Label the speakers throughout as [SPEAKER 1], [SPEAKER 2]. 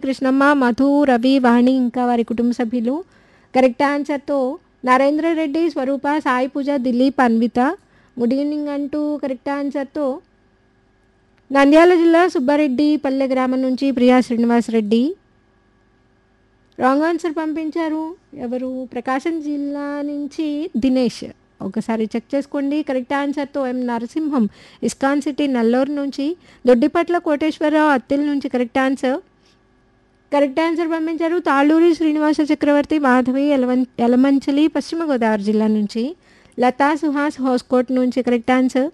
[SPEAKER 1] కృష్ణమ్మ మధు రవి వాణి ఇంకా వారి కుటుంబ సభ్యులు కరెక్ట్ ఆన్సర్తో నరేంద్ర రెడ్డి స్వరూప సాయి పూజ దిలీప్ అన్విత గుడ్ ఈవినింగ్ అంటూ కరెక్ట్ ఆన్సర్తో నంద్యాల జిల్లా సుబ్బారెడ్డి పల్లె గ్రామం నుంచి ప్రియా శ్రీనివాస్ రెడ్డి రాంగ్ ఆన్సర్ పంపించారు ఎవరు ప్రకాశం జిల్లా నుంచి దినేష్ ఒకసారి చెక్ చేసుకోండి కరెక్ట్ ఆన్సర్తో M Narasimham ISKCON city Nalluru నుంచి దొడ్డిపట్ల కోటేశ్వరరావు అత్తిల్ నుంచి కరెక్ట్ ఆన్సర్ కరెక్ట్ ఆన్సర్ పంపించారు తాళ్ళూరి శ్రీనివాస చక్రవర్తి మాధవి ఎలవన్ ఎలమంచలి పశ్చిమ గోదావరి జిల్లా నుంచి లతా సుహాస్ హోస్కోట్ నుంచి కరెక్ట్ ఆన్సర్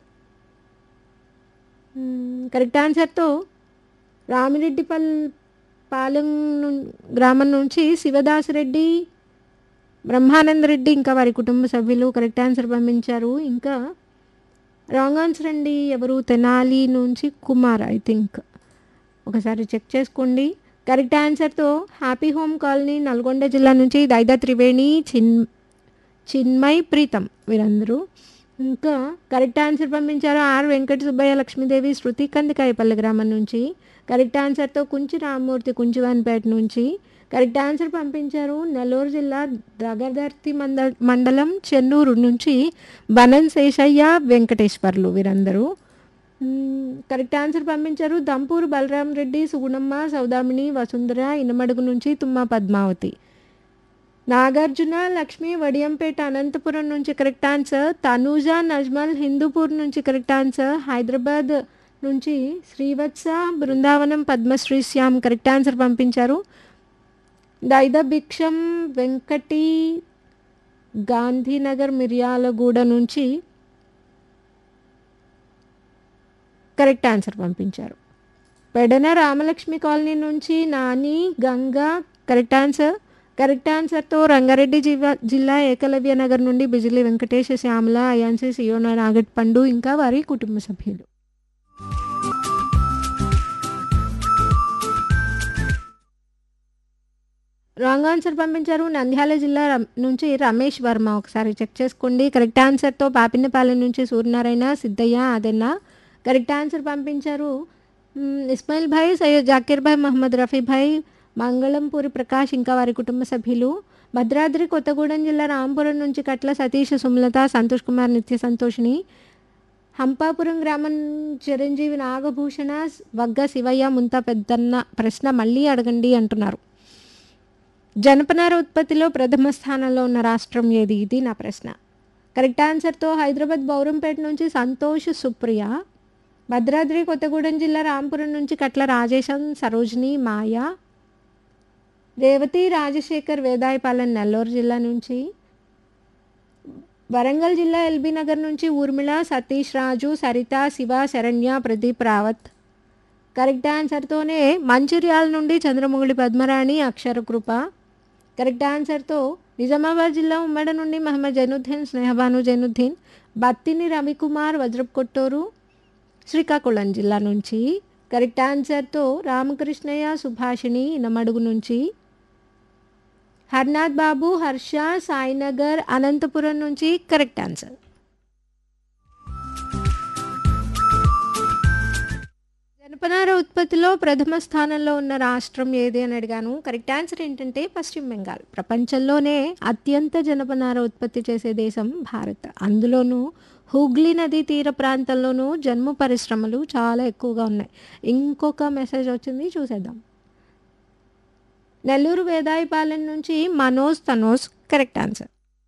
[SPEAKER 1] మ్మ్, కరెక్ట్ ఆన్సర్తో రామిరెడ్డిపల్ పాలెం ను- గ్రామం నుంచి శివదాసరెడ్డి బ్రహ్మానంద రెడ్డి ఇంకా వారి కుటుంబ సభ్యులు కరెక్ట్ ఆన్సర్ పంపించారు ఇంకా రాంగ్ ఆన్సర్ అండి ఎవరు తెనాలి నుంచి కుమార్ ఐ థింక్ ఒకసారి చెక్ చేసుకోండి కరెక్ట్ ఆన్సర్తో హ్యాపీ హోమ్ కాలనీ నల్గొండ జిల్లా నుంచి దైదా త్రివేణి చిన్ చిన్మయ్ ప్రీతం వీరందరూ ఇంకా కరెక్ట్ ఆన్సర్ పంపించారు ఆర్ వెంకట సుబ్బయ్య లక్ష్మీదేవి శృతి కందికాయపల్లి గ్రామం నుంచి కరెక్ట్ ఆన్సర్తో కుంచి రామ్మూర్తి కుంచివాన్పేట నుంచి కరెక్ట్ ఆన్సర్ పంపించారు నెల్లూరు జిల్లా దగదర్తి మంద మండలం చెన్నూరు నుంచి బనం శేషయ్య వెంకటేశ్వర్లు వీరందరూ మ్మ్, కరెక్ట్ ఆన్సర్ పంపించారు దంపూరు బలరాం రెడ్డి సుగుణమ్మ సౌదామిని వసుంధర ఇనమడుగు నుంచి తుమ్మ పద్మావతి నాగార్జున లక్ష్మి వడియంపేట అనంతపురం నుంచి కరెక్ట్ ఆన్సర్ తనూజ నజ్మల్ హిందూపూర్ నుంచి కరెక్ట్ ఆన్సర్ హైదరాబాద్ నుంచి శ్రీవత్స బృందావనం పద్మశ్రీ శ్యామ్ కరెక్ట్ ఆన్సర్ పంపించారు దైద భిక్షం వెంకటి గాంధీనగర్ మిర్యాలగూడ నుంచి కరెక్ట్ ఆన్సర్ పంపించారు పెడన రామలక్ష్మి కాలనీ నుంచి Nani Ganga correct answer correct ఆన్సర్తో రంగారెడ్డి జిల్లా జిల్లా ఏకలవ్య నగర్ నుండి బిజిలి వెంకటేష్ శ్యామల అయాన్సి సియోనా నాగట్ పండు ఇంకా వారి కుటుంబ సభ్యులు రాంగ్ ఆన్సర్ పంపించారు నంద్యాల జిల్లా రమ్- నుంచి రమేష్ వర్మ ఒకసారి చెక్ చేసుకోండి కరెక్ట్ ఆన్సర్తో పాపినపాలెం నుంచి సూర్యనారాయణ సిద్ధయ్య అదెన్న కరెక్ట్ ఆన్సర్ పంపించారు మ్, ఇస్మాయిల్ భాయ్ సయ్యద్ జాకీర్ భాయ్ మహమ్మద్ రఫీ భాయ్ మంగళంపూరి ప్రకాష్ ఇంకా వారి కుటుంబ సభ్యులు భద్రాద్రి కొత్తగూడెం జిల్లా రాంపురం నుంచి కట్ల సతీష్ సుమలత సంతోష్ కుమార్ నిత్య సంతోషిని హంపాపురం గ్రామం చిరంజీవి నాగభూషణ వగ్గ శివయ్య ముంత పెద్దన్న ప్రశ్న మళ్ళీ అడగండి అంటున్నారు జనపనార ఉత్పత్తిలో ప్రథమ స్థానంలో ఉన్న రాష్ట్రం ఏది ఇది నా ప్రశ్న కరెక్ట్ ఆన్సర్తో హైదరాబాద్ బౌరంపేట నుంచి సంతోష్ సుప్రియ భద్రాద్రి కొత్తగూడెం జిల్లా రాంపురం నుంచి కట్ల రాజేశం సరోజిని మాయా రేవతి రాజశేఖర్ వేదాయపాలెం నెల్లూరు జిల్లా నుంచి వరంగల్ జిల్లా ఎల్బీ నగర్ నుంచి ఊర్మిళ సతీష్ రాజు సరిత శివ శరణ్య ప్రదీప్ రావత్ కరెక్ట్ ఆన్సర్తోనే మంచిర్యాల నుండి చంద్రమౌళి పద్మరాణి అక్షర కృప కరెక్ట్ ఆన్సర్తో నిజామాబాద్ జిల్లా ఉమ్మడ నుండి మహమ్మద్ జైనుద్దీన్ స్నేహబాను జైనుద్దీన్ బత్తిని రవికుమార్ వజ్రప్ కొట్టూరు శ్రీకాకుళం జిల్లా నుంచి కరెక్ట్ ఆన్సర్తో రామకృష్ణయ్య సుభాషిణి ఇనమడుగు నుంచి హర్నాథ్ బాబు హర్ష సాయినగర్ అనంతపురం నుంచి కరెక్ట్ ఆన్సర్ జనపనార ఉత్పత్తిలో ప్రథమ స్థానంలో ఉన్న రాష్ట్రం ఏది అని అడిగాను కరెక్ట్ ఆన్సర్ ఏంటంటే పశ్చిమ బెంగాల్ ప్రపంచంలోనే అత్యంత జనపనార ఉత్పత్తి చేసే దేశం భారత్ అందులోనూ హుగ్లీ నది తీర ప్రాంతంలోనూ జన్ము పరిశ్రమలు చాలా ఎక్కువగా ఉన్నాయి ఇంకొక మెసేజ్ వచ్చింది చూసేద్దాం నెల్లూరు వేదాయపాలెం నుంచి Manoj Tanoj correct answer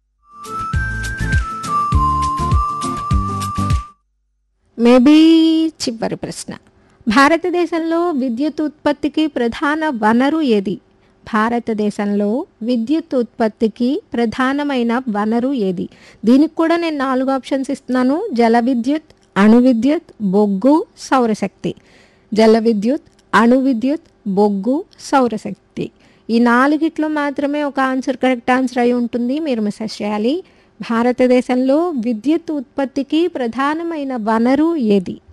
[SPEAKER 1] maybe చివరి ప్రశ్న భారతదేశంలో విద్యుత్ ఉత్పత్తికి ప్రధాన వనరు ఏది భారతదేశంలో విద్యుత్ ఉత్పత్తికి ప్రధానమైన వనరు ఏది దీనికి కూడా నేను నాలుగు ఆప్షన్స్ ఇస్తున్నాను జల విద్యుత్ అణు విద్యుత్ బొగ్గు సౌరశక్తి జల విద్యుత్ అణు విద్యుత్ బొగ్గు సౌరశక్తి ఈ నాలుగిట్లో మాత్రమే ఒక ఆన్సర్ కరెక్ట్ ఆన్సర్ అయి ఉంటుంది మీరు మెసేజ్ చేయాలి భారతదేశంలో విద్యుత్ ఉత్పత్తికి ప్రధానమైన వనరు ఏది